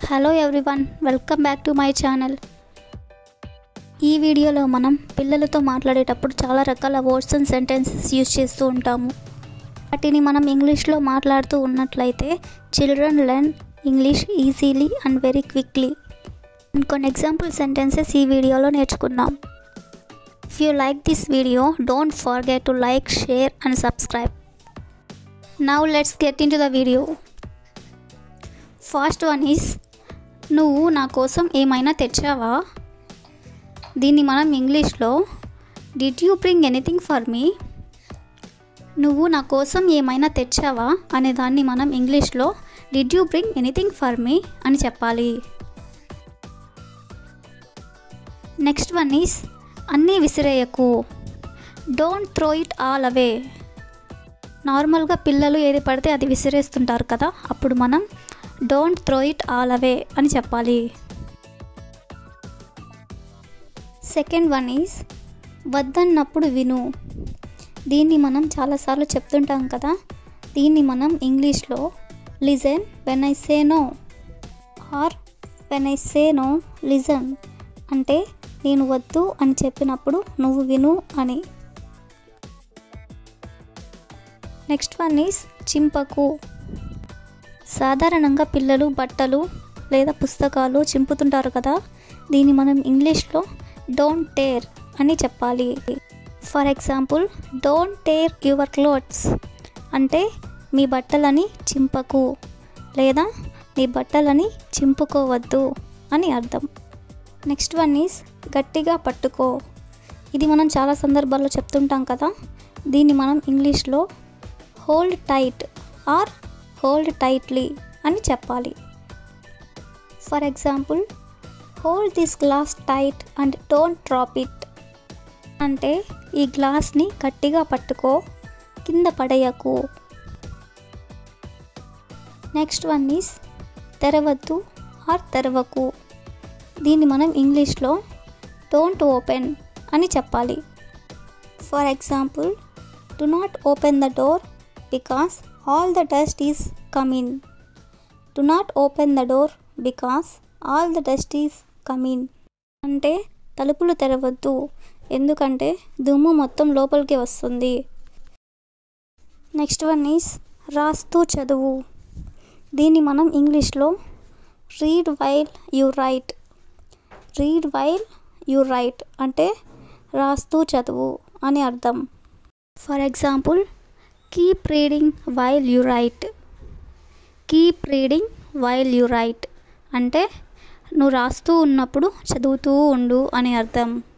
hello everyone welcome back to my channel ఈ వీడియోలో మనం పిల్లలతో మాట్లాడేటప్పుడు చాలా రకాల వర్డ్స్ అండ్ సెంటెన్సెస్ యూజ్ చేస్తూ ఉంటాము వాటిని మనం ఇంగ్లీష్లో మాట్లాడుతూ ఉన్నట్లయితే children learn English easily and very quickly కొన్ని ఎగ్జాంపుల్ సెంటెన్సెస్ ఈ వీడియోలో నేర్చుకుందాం if you like this video don't forget to like share and subscribe now let's get into the video first one is నువ్వు నా కోసం ఏమైనా తెచ్చావా దీన్ని మనం ఇంగ్లీష్లో did you bring anything for me నువ్వు నా కోసం ఏమైనా తెచ్చావా అనే దాన్ని మనం ఇంగ్లీష్లో did you bring anything for me అని చెప్పాలి నెక్స్ట్ వన్ ఈస్ అన్నీ విసిరేయకు don't throw it all away నార్మల్గా పిల్లలు ఏది పడితే అది విసిరేస్తుంటారు కదా అప్పుడు మనం don't throw it all away అని చెప్పాలి సెకండ్ వన్ ఈజ్ వద్దన్నప్పుడు విను దీన్ని మనం చాలాసార్లు చెప్తుంటాం కదా దీన్ని మనం ఇంగ్లీష్లో listen when I say no or when I say no listen అంటే నేను వద్దు అని చెప్పినప్పుడు నువ్వు విను అని నెక్స్ట్ వన్ ఈస్ చింపకు సాధారణంగా పిల్లలు బట్టలు లేదా పుస్తకాలు చింపుతుంటారు కదా దీన్ని మనం ఇంగ్లీష్లో డోంట్ టేర్ అని చెప్పాలి for example don't tear your clothes అంటే మీ బట్టలని చింపకు లేదా మీ బట్టలని చింపుకోవద్దు అని అర్థం నెక్స్ట్ వన్ ఈస్ గట్టిగా పట్టుకో ఇది మనం చాలా సందర్భాల్లో చెప్తుంటాం కదా దీన్ని మనం ఇంగ్లీష్లో hold tight or hold tightly అని చెప్పాలి for example hold this glass tight and don't drop it అంటే ఈ గ్లాస్ని గట్టిగా పట్టుకో కింద పడేయకు నెక్స్ట్ వన్ ఈస్ తెరవద్దు ఆర్ తెరవకు దీన్ని మనం ఇంగ్లీష్లో డోంట్ ఓపెన్ అని చెప్పాలి for example do not open the door because all the dust is coming do not open the door because all the dust is coming అంటే తలుపులు తెరవద్దు ఎందుకంటే దుమ్ము మొత్తం లోపలికి వస్తుంది నెక్స్ట్ వన్ ఈస్ రాస్తూ చదువు దీన్ని మనం ఇంగ్లీష్లో read while you write read while you write అంటే రాస్తూ చదువు అని అర్థం for example keep reading while you write keep reading while you write అంటే నువ్వు రాస్తూ ఉన్నప్పుడు చదువుతూ ఉండు అని అర్థం